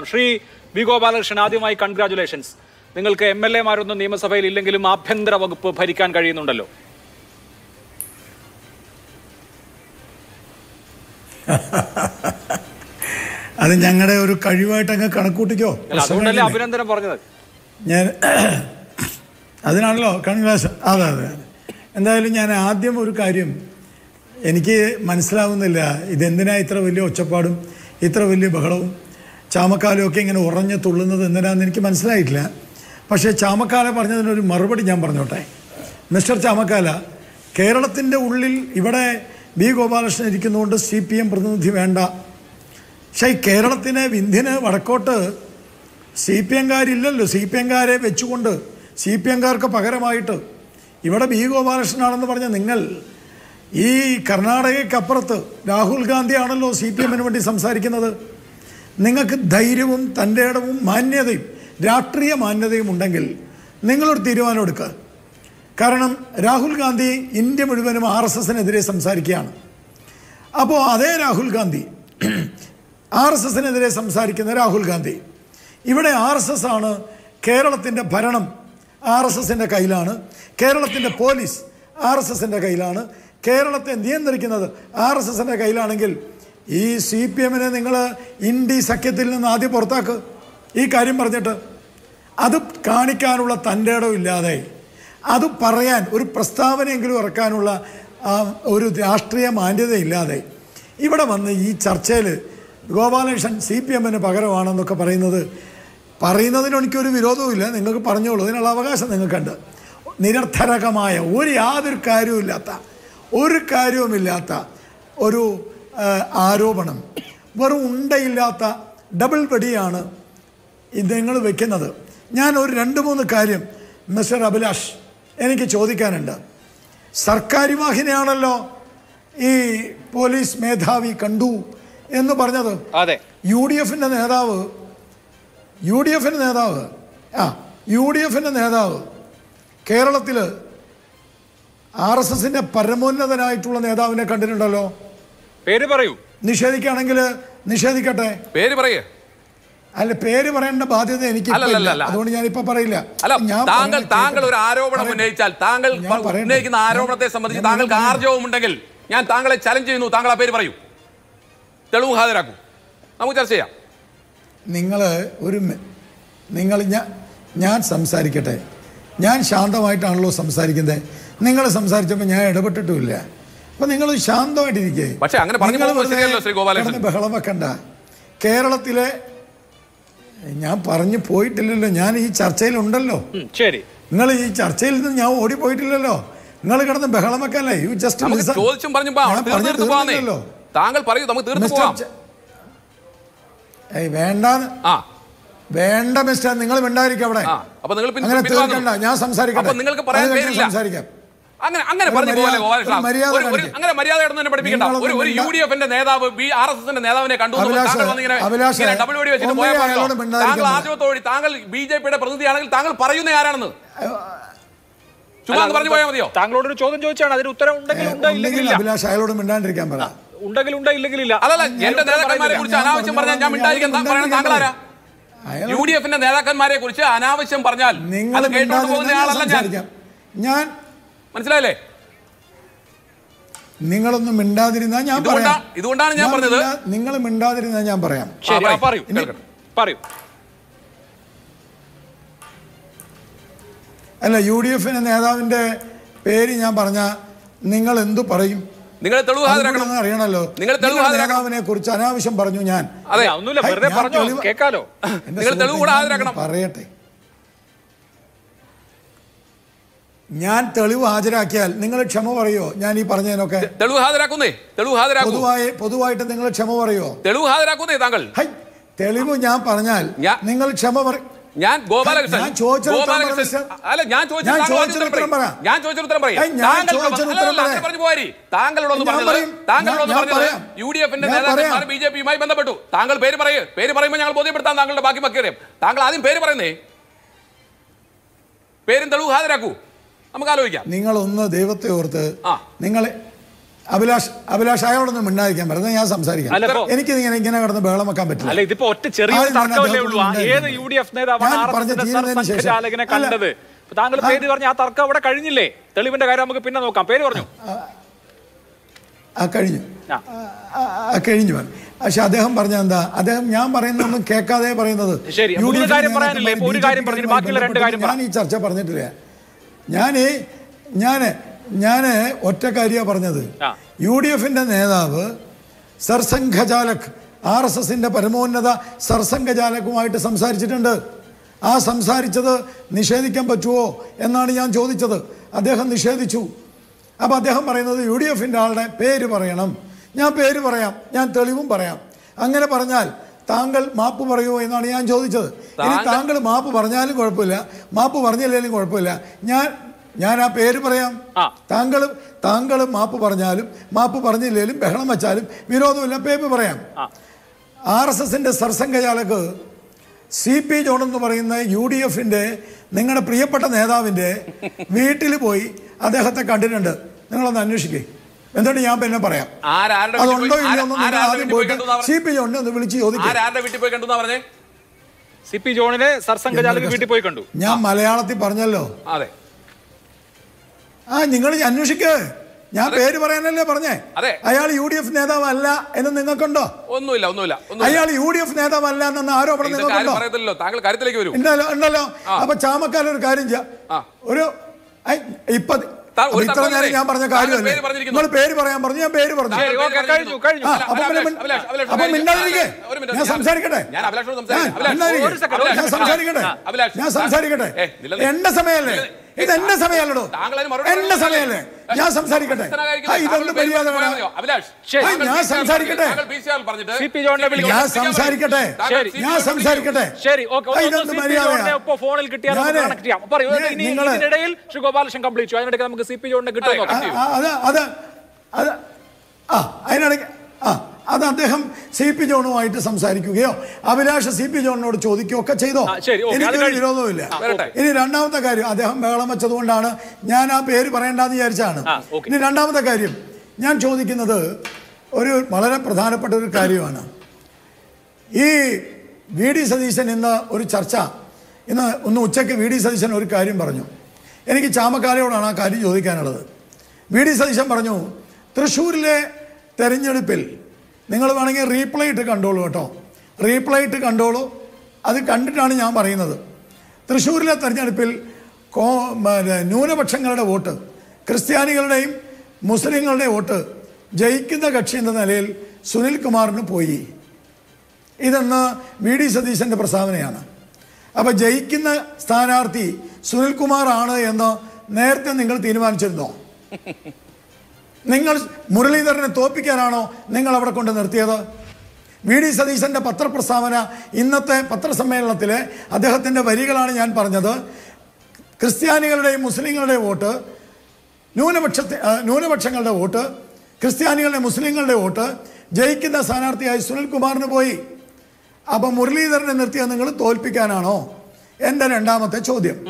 Shri V Gopalakrishnan ആദ്യമായി congratulations നിങ്ങൾക്ക് M L എമാരൊന്നും നിയമസഭയിൽ ഇല്ലെങ്കിലും ആഭ്യന്തര വകുപ്പ് ഭരിക്കാൻ കഴിയുന്നുണ്ടല്ലോ അത് ഞങ്ങളുടെ ഒരു കഴിവായിട്ട് അങ്ങ് കണക്കൂട്ടിക്കോ അല്ല, അതുകൊണ്ടല്ലേ അഭിനന്ദനം പറഞ്ഞത് ഞാൻ അതിനാണല്ലോ കൺഗ്രാസ് അതെ അതെ എന്തായാലും ഞാൻ ആദ്യം ഒരു കാര്യം എനിക്ക് മനസ്സിലാവുന്നില്ല ഇതെന്തിനാ ഇത്ര വലിയ ഒച്ചപ്പാടും ഇത്ര വലിയ ബഹളവും ചാമക്കാലും ഒക്കെ ഇങ്ങനെ ഉറഞ്ഞു തുള്ളുന്നത് എന്തിനാന്ന് എനിക്ക് മനസ്സിലായിട്ടില്ല പക്ഷേ ചാമക്കാല പറഞ്ഞതിനൊരു മറുപടി ഞാൻ പറഞ്ഞോട്ടെ മിസ്റ്റർ ചാമക്കാല കേരളത്തിൻ്റെ ഉള്ളിൽ ഇവിടെ ബി ഗോപാലകൃഷ്ണൻ ഇരിക്കുന്നതുകൊണ്ട് സി പി എം പ്രതിനിധി വേണ്ട പക്ഷേ ഈ കേരളത്തിന് വിന്ധ്യന് വടക്കോട്ട് സി പി എംകാരില്ലല്ലോ സി പി എംകാരെ വെച്ചുകൊണ്ട് സി പി എംകാർക്ക് പകരമായിട്ട് ഇവിടെ ബി ഗോപാലകൃഷ്ണനാണെന്ന് പറഞ്ഞ നിങ്ങൾ ഈ കർണാടകയ്ക്കപ്പുറത്ത് രാഹുൽ ഗാന്ധിയാണല്ലോ സി പി എമ്മിന് വേണ്ടി സംസാരിക്കുന്നത് നിങ്ങൾക്ക് ധൈര്യവും തൻ്റെ ഇടവും മാന്യതയും രാഷ്ട്രീയ മാന്യതയും ഉണ്ടെങ്കിൽ നിങ്ങളൊരു തീരുമാനം എടുക്കുക കാരണം രാഹുൽ ഗാന്ധി ഇന്ത്യ മുഴുവനും ആർ എസ് എസിനെതിരെ സംസാരിക്കുകയാണ് അപ്പോൾ അതേ രാഹുൽ ഗാന്ധി ആർ എസ് എസിനെതിരെ സംസാരിക്കുന്ന രാഹുൽ ഗാന്ധി ഇവിടെ ആർ എസ് എസ് ആണ് കേരളത്തിൻ്റെ ഭരണം ആർ എസ് എസിൻ്റെ കയ്യിലാണ് കേരളത്തിൻ്റെ പോലീസ് ആർ എസ് എസിൻ്റെ കയ്യിലാണ് കേരളത്തെ നിയന്ത്രിക്കുന്നത് ആർ എസ് എസിൻ്റെ കയ്യിലാണെങ്കിൽ ഈ സി പി എമ്മിനെ നിങ്ങൾ ഇന്ത്യ സഖ്യത്തിൽ നിന്ന് ആദ്യം പുറത്താക്ക് ഈ കാര്യം പറഞ്ഞിട്ട് അത് കാണിക്കാനുള്ള തൻ്റെ ഇടമില്ലാതെ അത് പറയാൻ ഒരു പ്രസ്താവനയെങ്കിലും ഇറക്കാനുള്ള ആ, ഒരു രാഷ്ട്രീയ മാന്യതയില്ലാതെ ഇവിടെ വന്ന് ഈ ചർച്ചയിൽ ഗോപാലകൃഷ്ണൻ സി പി എമ്മിന് പകരമാണെന്നൊക്കെ പറയുന്നത് പറയുന്നതിന് എനിക്കൊരു വിരോധവുമില്ല നിങ്ങൾക്ക് പറഞ്ഞോളൂ അതിനുള്ള അവകാശം നിങ്ങൾക്കുണ്ട് നിരർത്ഥരകമായ ഒരു യാതൊരു കാര്യവുമില്ലാത്ത ഒരു കാര്യവുമില്ലാത്ത ഒരു ആ, ആരോപണം വെറും ഉണ്ടയില്ലാത്ത ഡബിൾ വെടിയാണ് ഇത് നിങ്ങൾ വെക്കുന്നത് ഞാൻ ഒരു രണ്ട് മൂന്ന് കാര്യം മിസ്റ്റർ അഭിലാഷ് എനിക്ക് ചോദിക്കാനുണ്ട് സർക്കാരി വാഹിനിയാണല്ലോ ഈ പോലീസ് മേധാവി കണ്ടു എന്ന് പറഞ്ഞത് അതെ യു ഡി എഫിൻ്റെ നേതാവ് യു ഡി എഫിൻ്റെ നേതാവ് ആ യു ഡി എഫിൻ്റെ നേതാവ് കേരളത്തിൽ ആർ എസ് എസിൻ്റെ പരമോന്നതനായിട്ടുള്ള നേതാവിനെ കണ്ടിട്ടുണ്ടല്ലോ പേര് പറയൂ നിഷേധിക്കുകയാണെങ്കിൽ നിഷേധിക്കട്ടെ പേര് പറയേ അല്ല പേര് പറയേണ്ട ബാധ്യത എനിക്ക് ഇപ്പൊ അല്ലല്ല, ഇല്ല. അല്ല. അതുകൊണ്ട് ഞാനിപ്പോ പറയില്ല അല്ല ഞാൻ താങ്കൾ പറഞ്ഞത് താങ്കൾ ഒരു കേൾക്കണം. ആരോപണം പറയട്ടെ. ഉന്നയിച്ചാൽ താങ്കൾ ഞാൻ പ- പറയട്ടെ. ഉന്നയിക്കുന്ന ആരോപണത്തെ സംബന്ധിച്ച് ഞാൻ താങ്കൾക്ക് പറയാം. ആർജവം ഉണ്ടെങ്കിൽ ഞാൻ താങ്കളെ ചലഞ്ച് ചെയ്യുന്നു താങ്കൾ ആ പേര് പറയൂ തെളിവ് ഹാജരാക്കൂ നമുക്ക് ചർച്ച ചെയ്യാം നിങ്ങൾ ഒരു മി- നിങ്ങൾ ഞാൻ ഞാൻ സംസാരിക്കട്ടെ ഞാൻ ശാന്തമായിട്ടാണല്ലോ സംസാരിക്കുന്നത് നിങ്ങൾ സംസാരിച്ചപ്പോൾ ഞാൻ ഇടപെട്ടിട്ടുമില്ല അപ്പൊ നിങ്ങൾ ശാന്തമായിട്ടിരിക്കേ പക്ഷേ അങ്ങനെ പറഞ്ഞു നിങ്ങൾ പോകുമ്പോൾ വെറുതെ ശരിയല്ലോ ശ്രീ ഗോപാലകൃഷ്ണൻ. കിടന്ന് ബഹളം വെക്കണ്ട കേരളത്തിലെ ഞാൻ പറഞ്ഞു പോയിട്ടില്ലല്ലോ ഞാൻ ഈ ചർച്ചയിലുണ്ടല്ലോ ഉം, ശരി നിങ്ങൾ ഈ ചർച്ചയിൽ നിന്ന് ഞാൻ ഓടിപ്പോയിട്ടില്ലല്ലോ നിങ്ങൾ കിടന്ന് ബഹളം വെക്കല്ലേ യു ജസ്റ്റ് നമുക്ക് ചോദിച്ചും പറഞ്ഞും പോവാം. ഞാൻ തീർത്ത് പറഞ്ഞു തീർത്ത് പോവാന്നേ. തീർന്നില്ലല്ലോ താങ്കൾ പറയൂ നമുക്ക് തീർത്ത് മിസ്റ്റർ പോവാം ച- ഏയ് വേണ്ടാന്ന് ആ വേണ്ട മിസ്റ്റർ നിങ്ങൾ മിണ്ടായിരിക്കും അവിടെ ആ അപ്പൊ നിങ്ങൾ പിന്നെ അങ്ങനെ പിൻവാങ്ങുന്നു. തീർക്കണ്ട ഞാൻ സംസാരിക്കട്ടെ അപ്പൊ നിങ്ങൾക്ക് പറയാൻ അത് കഴിഞ്ഞ് പേരില്ല സംസാരിക്കാം അങ്ങനെ അങ്ങനെ ഒരു പറഞ്ഞു മര്യാദ- പോലെ ഗോപാലകൃഷ്ണ ഒരു മര്യാദ ഒരു- ഒരു- കാണിക്ക്. അങ്ങനെ മര്യാദ ഇടുന്ന തന്നെ പഠിപ്പിക്കണ്ട നിങ്ങളൊന്നും ഒരു ഒരു യു ഡി എഫിന്റെ നേതാവ് ബി ആർ എസ് എസിന്റെ നേതാവിനെ കണ്ടു എന്ന് അഭിലാഷ്, താങ്കൾ വന്നിങ്ങനെ അഭിലാഷ്, ഇങ്ങനെ ഡബിൾ വെടി വെച്ചിട്ട് ഒന്നുകിൽ പോയാൽ അയാളോട് മതിയോ? മിണ്ടാതിരിക്കാൻ താങ്കൾ പറ. ആദ്യത്തോടി താങ്കൾ ബി ജെ പിയുടെ പ്രതിനിധിയാണെങ്കിൽ താങ്കൾ പറയുന്ന ആരാണെന്ന് ചുമ്മാ അങ്ങ് പറഞ്ഞു പോയാൽ മതിയോ താങ്കളോടൊരു ചോദ്യം ചോദിച്ചാണ് അതിന് ഉത്തരം ഉണ്ടെങ്കിൽ ഉണ്ട് ഇല്ലെങ്കിൽ ഒന്നുകിൽ ഇല്ല അഭിലാഷ് അയാളോട് മിണ്ടാണ്ടിരിക്കാൻ പറ ഉണ്ടെങ്കിൽ ഉണ്ട് ഇല്ലെങ്കിൽ ഇല്ല അല്ലല്ല ഞാൻ എന്റെ ഉത്തരം നേതാക്കന്മാരെ പറയുന്നില്ല. കുറിച്ച് ഞാൻ അനാവശ്യം പറഞ്ഞാൽ ഞാൻ പറഞ്ഞു, മിണ്ടായിരിക്കാൻ ഞാൻ പറയണം താങ്കൾ ആരാ അയാളോട് യു ഡി എഫിന്റെ നേതാക്കന്മാരെ കുറിച്ച് അനാവശ്യം പറഞ്ഞാൽ നിങ്ങൾ അത് കേട്ടോണ്ട് പോകുന്ന മിണ്ടാതിരുന്നാൽ ആളല്ല ഞാൻ സംസാരിക്കാം ഞാൻ മനസ്സിലായില്ലേ നിങ്ങളൊന്നും മിണ്ടാതിരുന്നാൽ ഞാൻ ഇതുകൊണ്ടാ- പറയാം ഇതുകൊണ്ടാണ് ഞാൻ പറഞ്ഞത്. നിങ്ങൾ മിണ്ടാതിരുന്നാൽ ഞാൻ പറയാം ശരി ആ, ആ, പറയൂ ഇനി- കേൾക്കട്ടെ. പറയൂ അല്ല യു ഡി എഫിന്റെ നേതാവിന്റെ പേര് ഞാൻ പറഞ്ഞ നിങ്ങൾ എന്തു പറയും നിങ്ങൾ തെളിവ് ഹാജരാക്കണം അതുകൂടെ ഒന്ന് അറിയണല്ലോ നിങ്ങൾ തെളിവ് നിങ്ങളുടെ ഹാജരാക്കണം. നേതാവിനെ കുറിച്ച് അനാവശ്യം പറഞ്ഞു ഞാൻ അതെ അല്ല, ഒന്നുമില്ല ഹൈ, വെറുതെ ഞാൻ പറഞ്ഞോ തെളിവ്- കേൾക്കാലോ എന്റെ നിങ്ങൾ തെളിവ് കൂടെ സുഹൃത്തേ, ഹാജരാക്കണം. ഞാൻ പറയട്ടെ ഞാൻ തെളിവ് ഹാജരാക്കിയാൽ നിങ്ങൾ ക്ഷമ പറയോ ഞാൻ ഈ പറഞ്ഞതിനൊക്കെ തെളിവ് ഹാജരാക്കുന്നേ തെളിവ് ഹാജരാക്കൂ പൊതുവായി പൊതുവായിട്ട് നിങ്ങൾ ക്ഷമ പറയോ തെളിവ് ഹാജരാക്കുന്നേ താങ്കൾ ഹൈ തെളിവ് ഞാൻ പറഞ്ഞാൽ ഞാ- നിങ്ങൾ ക്ഷമ പറ ഞാൻ ഗോപാലകൃഷ്ണൻ ഞാൻ ചോദിച്ചതിന് ഉത്തരം പറ, ഗോപാലകൃഷ്ണൻ മിസ്റ്റർ. അല്ല ഞാൻ ചോദിച്ചത് ഞാൻ താങ്കൾ ചോദിച്ചതിന് ആദ്യം ഉത്തരം പറയ്. പറ. ഞാൻ ചോദിച്ചൊരു ഉത്തരം പറയും ഏയ്, ഞാൻ ചോദിച്ചതിന് ഉത്തരം പറ. പറഞ്ഞു പോരി താങ്കളോട് ഒന്ന് ഞാൻ പറഞ്ഞത് പറയും. താങ്കളോട് ഒന്ന് ഞാൻ പറഞ്ഞത് പറയാം. യു ഡി എഫിന്റെ ഞാൻ നേതാക്കന്മാർ പറയാം. ബി ജെ പിയുമായി ബന്ധപ്പെട്ടു താങ്കൾ പേര് പറയേ പേര് പറയുമ്പോൾ ഞങ്ങൾ ബോധ്യപ്പെടുത്താൻ താങ്കളുടെ ബാക്കി മക്കറിയാം താങ്കൾ ആദ്യം പേര് പറയുന്നേ പേരും തെളിവ് ഹാജരാക്കൂ നമുക്ക് ആലോചിക്കാം നിങ്ങളൊന്ന് ദൈവത്തെ ഓർത്ത് ആ. നിങ്ങൾ അഭിലാഷ് അഭിലാഷ് അയാളോടൊന്നും മിണ്ടാതിരിക്കാൻ പറയുന്നത് ഞാൻ സംസാരിക്കാം അല്ല, ഇപ്പോ- എനിക്ക് ഇങ്ങനെ ഇങ്ങനെ കിടന്ന് ബഹളം വെക്കാൻ പറ്റില്ല അല്ല ഇതിപ്പോ ഒറ്റ ചെറിയൊരു ആദ്യം ഞാൻ തർക്കമല്ലേ അദ്ദേഹത്തോട് ഉള്ളൂ ആ, ഏത് ഉണ്ടായിരുന്നു. യു ഡി എഫ് നേതാവാണ് ഞാൻ ആർ എസ് പറഞ്ഞ എസിന്റെ തീരുന്നതിന് ശേഷം- സർസംഘചാലകനെ അല്ല. കണ്ടത് ഇപ്പൊ താങ്കൾ പേര് പറഞ്ഞ ആ തർക്കം അവിടെ കഴിഞ്ഞില്ലേ തെളിവിന്റെ കാര്യം നമുക്ക് പിന്നെ നോക്കാം പേര് പറഞ്ഞു ആ കഴിഞ്ഞു ആ. ആ, ആ, കഴിഞ്ഞു പക്ഷെ അദ്ദേഹം പറഞ്ഞ എന്താ അദ്ദേഹം ഞാൻ പറയുന്നൊന്നും കേൾക്കാതെ പറയുന്നത് ശരി, യു ഡി മൂന്ന് എഫിന്റെ കാര്യം പറയാനില്ലേ? ഇപ്പൊ ഒരു നേതാക്കന്മാർ കാര്യം പറഞ്ഞിട്ട് ബാക്കിയുള്ള രണ്ട് കാര്യം പറ. ഞാൻ ഈ ചർച്ച പറഞ്ഞിട്ടില്ല ഞാൻ ഞാൻ ഞാൻ ഒറ്റ കാര്യമാണ് പറഞ്ഞത് ആ. യു ഡി എഫിന്റെ നേതാവ് സർസംഘചാലക് ആർ എസ് എസിന്റെ പരമോന്നത സർസംഘചാലകുമായിട്ട് സംസാരിച്ചിട്ടുണ്ട് ആ സംസാരിച്ചത് നിഷേധിക്കാൻ പറ്റുമോ എന്നാണ് ഞാൻ ചോദിച്ചത് അദ്ദേഹം നിഷേധിച്ചു അപ്പോൾ അദ്ദേഹം പറയുന്നത് യു ഡി എഫിൻ്റെ ആളുടെ പേര് പറയണം ഞാൻ പേര് പറയാം ഞാൻ തെളിവും പറയാം അങ്ങനെ പറഞ്ഞാൽ താങ്കൾ മാപ്പ് പറയുമോ എന്നാണ് ഞാൻ ചോദിച്ചത് ഇനി താങ്കൾ- താങ്കൾ മാപ്പ് പറഞ്ഞാലും കുഴപ്പമില്ല മാപ്പ് പറഞ്ഞില്ലെങ്കിലും കുഴപ്പമില്ല ഞാൻ ഞാൻ ആ പേര് പറയാം ആ. താങ്കൾ താങ്കൾ മാപ്പ് പറഞ്ഞാലും മാപ്പ് പറഞ്ഞില്ലെങ്കിലും ബഹളം വെച്ചാലും വിരോധമില്ല പേര് പറയാം ആ. ആർ എസ് എസിന്റെ സർസംഘചാലക് സി പി ജോൺ എന്ന് പറയുന്ന യു ഡി എഫിന്റെ നിങ്ങളുടെ പ്രിയപ്പെട്ട നേതാവിന്റെ വീട്ടിൽ പോയി അദ്ദേഹത്തെ കണ്ടിട്ടുണ്ട് നിങ്ങളൊന്ന് അന്വേഷിക്കേ എന്നിട്ട് ഞാൻ പിന്നെ പറയാം ആരാരുടെ വീട്ടിൽ അതുണ്ടോ പോയി- ഇല്ലയോ എന്ന് നിങ്ങൾ ആരാരുടെ ആദ്യം വീട്ടിൽ പോയി പോയിട്ട് കണ്ടെന്നാ സി പറഞ്ഞേ? പി ജോണിനെ ഒന്ന് വിളിച്ച് ചോദിക്കും ആരാരുടെ വീട്ടിൽ പോയി കണ്ടെന്നാ പറഞ്ഞേ സി പി ജോണിനെ സർസംഘചാലക് വീട്ടിൽ പോയി കണ്ടു ഞാൻ മലയാളത്തിൽ പറഞ്ഞല്ലോ അതെ ആ നിങ്ങൾ അന്വേഷിക്ക് ഞാൻ പേര് പറയാനല്ലേ പറഞ്ഞേ അതെ. അയാൾ യു ഡി എഫ് നേതാവല്ല എന്ന് നിങ്ങൾക്കുണ്ടോ ഒന്നുമില്ല ഒന്നുമില്ല ഒന്നുമില്ല അയാൾ യു ഡി എഫ് നേതാവല്ല എന്ന ആരോപണം ഇത് കാര്യം നിങ്ങൾക്കുണ്ടോ പറയത്തില്ലല്ലോ താങ്കൾ കാര്യത്തിലേക്ക് വരൂ ഉണ്ടല്ലോ ഉണ്ടല്ലോ അപ്പൊ ചാമക്കാല ഒരു കാര്യം ചെയ്യാം ആ. ഒരു ഐ, ഇപ്പൊ താ- ഒരു അപ്പൊ ഇത്ര തർക്കം നേരം ഞാൻ പറഞ്ഞ താങ്കൾ കാര്യമല്ലേ പേര് പറഞ്ഞിരിക്കുന്നു. നിങ്ങൾ പേര് പറയാൻ പറഞ്ഞു ഞാൻ പേര് പറഞ്ഞു ശരി, ഓക്കേ, കഴിഞ്ഞു, കഴിഞ്ഞു. ആ, അല്ല, അപ്പൊ പിന്നെ അഭിലാഷ്, മിണ്ട- അഭിലാഷ്, അഭിലാഷ്, അപ്പൊ ഒരു മിണ്ടാതിരിക്കെ ഒരു മിനിറ്റ്, ഞാൻ സംസാരിക്കട്ടെ ഞാൻ അഭിലാഷിനോട് ഞാൻ സംസാരിക്കാം. അഭിലാഷ്, മിണ്ടാതിരിക്കെ. ഒരു സെക്കൻഡ്, ഒരു ഞാൻ സെക്കൻഡ്. സംസാരിക്കട്ടെ ആ, അഭിലാഷ്, ഞാൻ സംസാരിക്കട്ടെ ഏ, നിലനിൽ- എന്റെ സമയമല്ലേ ഇത് എന്റെ സമയമല്ലടോ താങ്കൾ അതിന് മറുപടി എന്റെ പറഞ്ഞില്ലേ? സമയമല്ലേ ഞാൻ സംസാരിക്കട്ടെ ആ, ഇതൊന്ന് മര്യാദ വേണം അഭിലാഷ് ശരി. താങ്കൾ ഞാൻ PCR സംസാരിക്കട്ടെ. താങ്കൾ PCR പറഞ്ഞിട്ട് സി പി ജോണിനെ വിളിക്കാം. ഞാൻ വിളിക്കാൻ പറയും. സംസാരിക്കട്ടെ താങ്കൾ ശരി. CP ഞാൻ ജോണിനെ സംസാരിക്കട്ടെ ശരി ഓക്കെ ആ, ഇതെന്ത് സി പി മര്യാദയാ? ജോണിനെ ഇപ്പോ ഫോണിൽ കിട്ടിയാൽ നമുക്ക് ഞാന് കണക്ട് ചെയ്യാം പറയൂ ഞാൻ- ഇനി നിങ്ങള് ഇതിനിടയിൽ ശ്രീ ഗോപാലകൃഷ്ണൻ കംപ്ലീറ്റ് ചെയ്യും അതിനിടയ്ക്ക് നമുക്ക് സി പി ജോണിനെ കിട്ടുമോ അതെ, നോക്കാം ആ, അത് അത് അത് ആ അതിനിടയ്ക്ക് ആ അത് അദ്ദേഹം സി പി ജോണുമായിട്ട് സംസാരിക്കുകയോ അഭിലാഷ് സി പി ജോണിനോട് ചോദിക്കുകയോ ഒക്കെ ചെയ്തോ ആ, ശരി, ഓക്കേ, അത് എനിക്കൊരു കഴിഞ്ഞു. വിരോധവുമില്ല ആ, വരട്ടെ. ഇനി രണ്ടാമത്തെ കാര്യം അദ്ദേഹം ബഹളം വെച്ചതുകൊണ്ടാണ് ഞാൻ ആ പേര് പറയേണ്ടെന്ന് വിചാരിച്ചാണ് ആ, ഓക്കേ. ഇനി രണ്ടാമത്തെ കാര്യം ഞാൻ ചോദിക്കുന്നത് ഒരു വളരെ പ്രധാനപ്പെട്ട ഒരു കാര്യമാണ് ഈ വി ഡി സതീശൻ ഇന്ന് ഒരു ചർച്ച ഇന്ന് ഒന്ന് ഉച്ചയ്ക്ക് വി ഡി സതീശൻ ഒരു കാര്യം പറഞ്ഞു എനിക്ക് ചാമക്കാലയോടാണ് ആ കാര്യം ചോദിക്കാനുള്ളത് വി ഡി സതീശൻ പറഞ്ഞു തൃശ്ശൂരിലെ തെരഞ്ഞെടുപ്പിൽ നിങ്ങൾ വേണമെങ്കിൽ റീപ്ലൈ ഇട്ട് കണ്ടോളൂ കേട്ടോ റീപ്ലൈ ഇട്ട് കണ്ടോളൂ അത് കണ്ടിട്ടാണ് ഞാൻ പറയുന്നത് തൃശ്ശൂരിലെ തെരഞ്ഞെടുപ്പിൽ കോ മറ്റേ ന്യൂനപക്ഷങ്ങളുടെ വോട്ട് ക്രിസ്ത്യാനികളുടെയും മുസ്ലിങ്ങളുടെയും വോട്ട് ജയിക്കുന്ന കക്ഷി എന്ന നിലയിൽ സുനിൽ കുമാറിന് പോയി ഇതെന്ന് വി ഡി സതീശൻ്റെ പ്രസ്താവനയാണ് അപ്പോൾ ജയിക്കുന്ന സ്ഥാനാർത്ഥി സുനിൽകുമാർ ആണ് എന്ന് നേരത്തെ നിങ്ങൾ തീരുമാനിച്ചിരുന്നോ നിങ്ങൾ മുരളീധരനെ തോൽപ്പിക്കാനാണോ നിങ്ങൾ അവിടെ കൊണ്ട് നിർത്തിയത് വി ഡി സതീശൻ്റെ പത്രപ്രസ്താവന ഇന്നത്തെ പത്രസമ്മേളനത്തിലെ അദ്ദേഹത്തിൻ്റെ വരികളാണ് ഞാൻ പറഞ്ഞത് ക്രിസ്ത്യാനികളുടെയും മുസ്ലിങ്ങളുടെയും വോട്ട് ന്യൂനപക്ഷ ന്യൂനപക്ഷങ്ങളുടെ വോട്ട് ക്രിസ്ത്യാനികളുടെ മുസ്ലിങ്ങളുടെ വോട്ട് ജയിക്കുന്ന സ്ഥാനാർത്ഥിയായി സുനിൽകുമാറിന് പോയി അപ്പം മുരളീധരനെ നിർത്തിയത് നിങ്ങൾ തോൽപ്പിക്കാനാണോ എൻ്റെ രണ്ടാമത്തെ ചോദ്യം